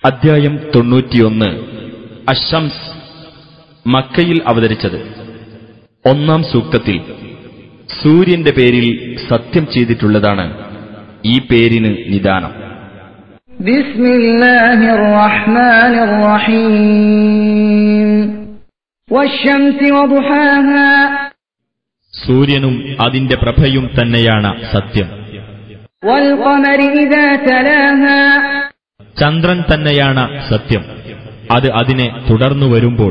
അധ്യായം തൊണ്ണൂറ്റിയൊന്ന് അഷംസ് മക്കയിൽ അവതരിച്ചത് ഒന്നാം സൂക്തത്തിൽ സൂര്യന്റെ പേരിൽ സത്യം ചെയ്തിട്ടുള്ളതാണ് ഈ പേരിന് നിദാനം بسم الله الرحمن الرحيم والشمس وضحاها സൂര്യനും അതിന്റെ പ്രഭയും തന്നെയാണ് സത്യം والقمر إذا تلاها ചന്ദ്രൻ തന്നെയാണ് സത്യം അത് അതിനെ തുടർന്നു വരുമ്പോൾ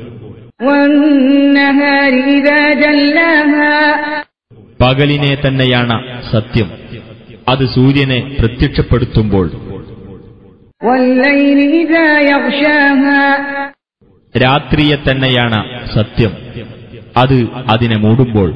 والنهار إذا جلاها പകലിനെ തന്നെയാണ് സത്യം അത് സൂര്യനെ പ്രത്യക്ഷപ്പെടുത്തുമ്പോൾ والليل إذا يغشاها രാത്രിയെ തന്നെയാണ് സത്യം അത് അതിനെ മൂടുമ്പോൾ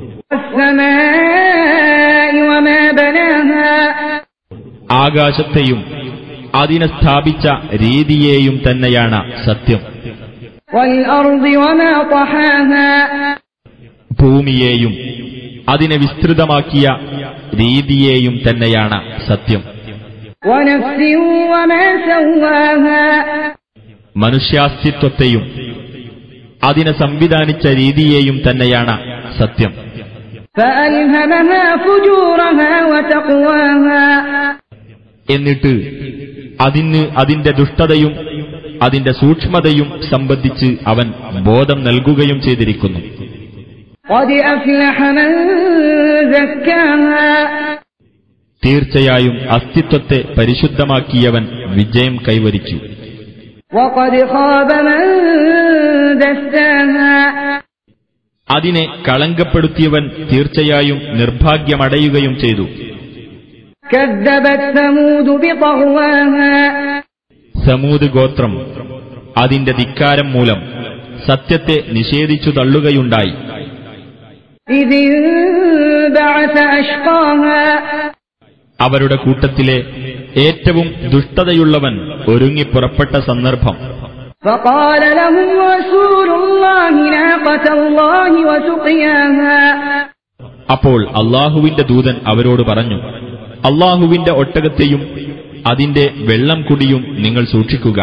والسماء وما بناها ആകാശത്തെയും അതിനെ സ്ഥാപിച്ച രീതിയെയും തന്നെയാണ് സത്യം والأرض وما طحاها ഭൂമിയെയും അതിനെ വിസ്തൃതമാക്കിയ രീതിയെയും തന്നെയാണ് സത്യം ونفس وما سواها മനുഷ്യാസ്തിത്വത്തെയും അതിനെ സംവിധാനിച്ച രീതിയെയും തന്നെയാണ് സത്യം فألهمها فجورها وتقواها എന്നിട്ട് അതിന് അതിന്റെ ദുഷ്ടതയും അതിന്റെ സൂക്ഷ്മതയും സംബന്ധിച്ച് അവൻ ബോധം നൽകുകയും ചെയ്തിരിക്കുന്നു قد أفلح من زكاها തീർച്ചയായും അസ്തിത്വത്തെ പരിശുദ്ധമാക്കിയവൻ വിജയം കൈവരിച്ചു وقد خاب من دساها അതിനെ കളങ്കപ്പെടുത്തിയവൻ തീർച്ചയായും നിർഭാഗ്യമടയുകയും ചെയ്തു كذبت ثمود بطغواها സമൂത് ഗോത്രം അതിന്റെ ധിക്കാരം മൂലം സത്യത്തെ നിഷേധിച്ചു തള്ളുകയുണ്ടായി إذ انبعث أشقاها അവരുടെ കൂട്ടത്തിലെ ഏറ്റവും ദുഷ്ടതയുള്ളവൻ ഒരുങ്ങി പുറപ്പെട്ട സന്ദർഭം فقال لهم رسول الله ناقة الله وسقياها അപ്പോൾ അള്ളാഹുവിന്റെ ദൂതൻ അവരോട് പറഞ്ഞു അള്ളാഹുവിന്റെ ഒട്ടകത്തെയും അതിന്റെ വെള്ളം കുടിയും നിങ്ങൾ സൂക്ഷിക്കുക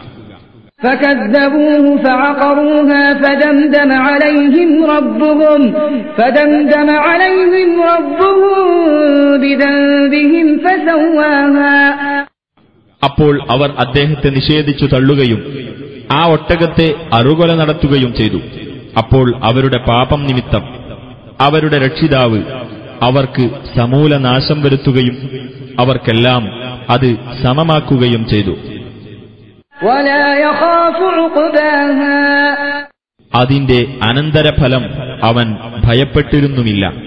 فكذبوه فعقروها فدمدم عليهم ربهم فدمدم عليهم ربهم بذنبهم فسواها അപ്പോൾ അവർ അദ്ദേഹത്തെ നിഷേധിച്ചു തള്ളുകയും ആ ഒട്ടകത്തെ അറുകൊല നടത്തുകയും ചെയ്തു അപ്പോൾ അവരുടെ പാപം നിമിത്തം അവരുടെ രക്ഷിതാവ് അവർക്ക് സമൂല നാശം വരുത്തുകയും അവർക്കെല്ലാം അത് സമമാക്കുകയും ചെയ്തു ولا يخاف عقباها അതിന്റെ അനന്തരഫലം അവൻ ഭയപ്പെട്ടിരുന്നുമില്ല